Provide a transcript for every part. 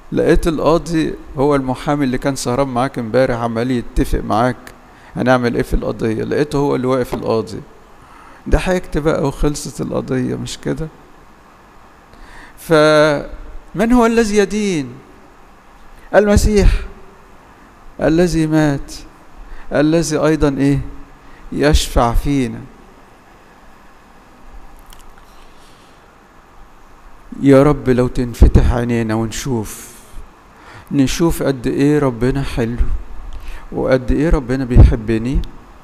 لقيت القاضي هو المحامي اللي كان سهران معاك امبارح عمال يتفق معاك هنعمل ايه في القضية لقيته هو اللي واقف القاضي ضحكت بقى وخلصت القضية مش كده فمن هو الذي يدين المسيح الذي مات الذي ايضا ايه يشفع فينا يا رب لو تنفتح عينينا ونشوف نشوف قد ايه ربنا حلو وقد ايه ربنا بيحبني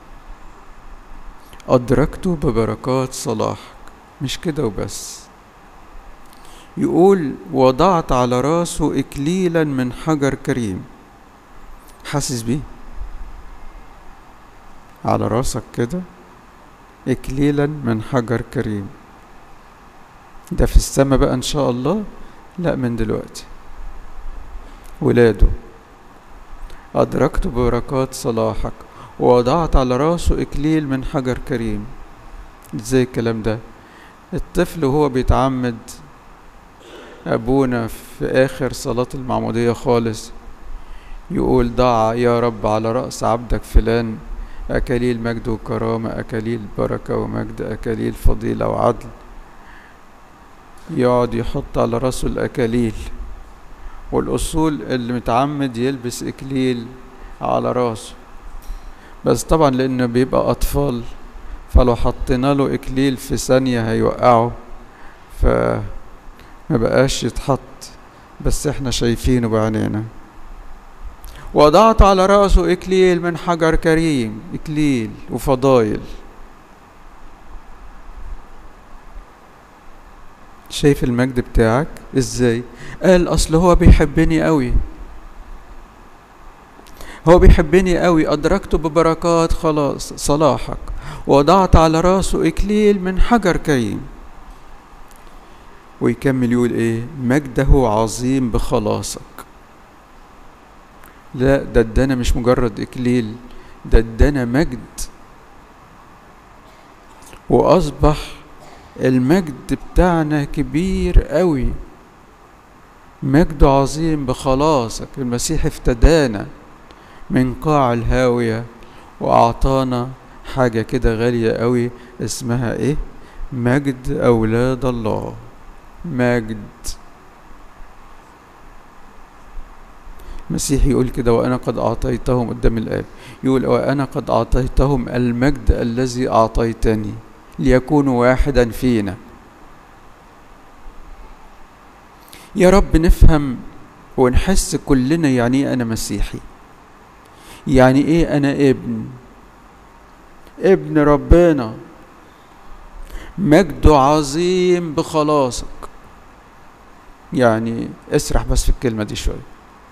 أدركته ببركات صلاحك مش كده وبس يقول وضعت على راسه إكليلا من حجر كريم حاسس بيه على راسك كده إكليلا من حجر كريم ده في السماء بقى إن شاء الله لا من دلوقتي ولاده أدركت بركات صلاحك ووضعت على راسه إكليل من حجر كريم ازاي الكلام ده الطفل وهو بيتعمد أبونا في آخر صلاة المعمودية خالص يقول ضع يا رب على رأس عبدك فلان أكاليل مجد وكرامة أكاليل بركة ومجد أكاليل فضيلة وعدل يقعد يحط على راسه الأكاليل والأصول اللي متعمد يلبس إكليل على راسه بس طبعا لأنه بيبقى أطفال فلو حطينا له إكليل في ثانية هيوقعه فما بقاش يتحط بس احنا شايفينه بعينينا وضعت على رأسه إكليل من حجر كريم إكليل وفضايل شايف المجد بتاعك ازاي قال اصل هو بيحبني قوي هو بيحبني قوي ادركته ببركات خلاص صلاحك وضعت على راسه اكليل من حجر كريم ويكمل يقول ايه مجده عظيم بخلاصك لا ده ادانا مش مجرد اكليل ده ادانا مجد واصبح المجد بتاعنا كبير قوي مجد عظيم بخلاصك المسيح افتدانا من قاع الهاوية وأعطانا حاجة كده غالية قوي اسمها ايه مجد أولاد الله مجد المسيح يقول كده وأنا قد أعطيتهم قدام الآب يقول وأنا قد أعطيتهم المجد الذي أعطيتني ليكونوا واحدا فينا يا رب نفهم ونحس كلنا يعني ايه انا مسيحي يعني ايه انا ابن ابن ربنا مجد عظيم بخلاصك يعني اسرح بس في الكلمة دي شوية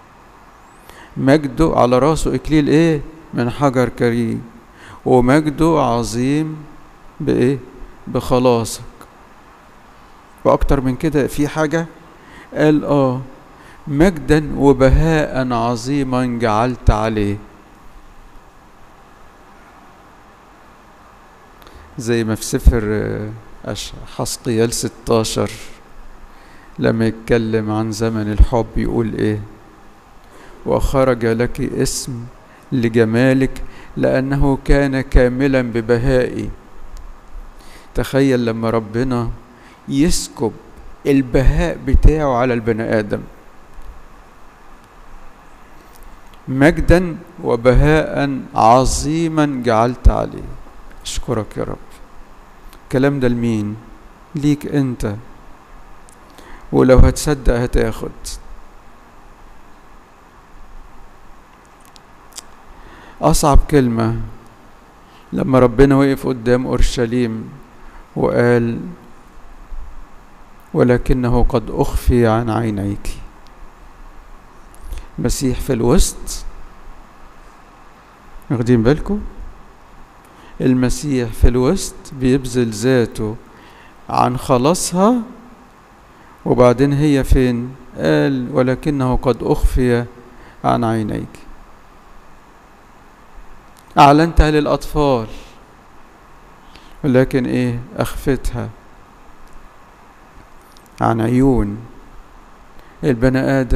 مجده على راسه اكليل ايه من حجر كريم ومجده عظيم بايه بخلاصك واكتر من كده في حاجة قال اه مجدا وبهاء عظيما جعلت عليه زي ما في سفر حسقيال 16 لما يتكلم عن زمن الحب يقول ايه وخرج لك اسم لجمالك لأنه كان كاملا ببهائي تخيل لما ربنا يسكب البهاء بتاعه على البني آدم مجدا وبهاء عظيما جعلت عليه اشكرك يا رب الكلام ده لمين ليك انت ولو هتصدق هتاخد اصعب كلمه لما ربنا وقف قدام اورشليم وقال ولكنه قد اخفي عن عينيك مسيح في الوسط واخدين بالكم المسيح في الوسط بيبذل ذاته عن خلاصها وبعدين هي فين قال ولكنه قد اخفي عن عينيك اعلنتها للاطفال ولكن ايه اخفتها عن عيون البني ادم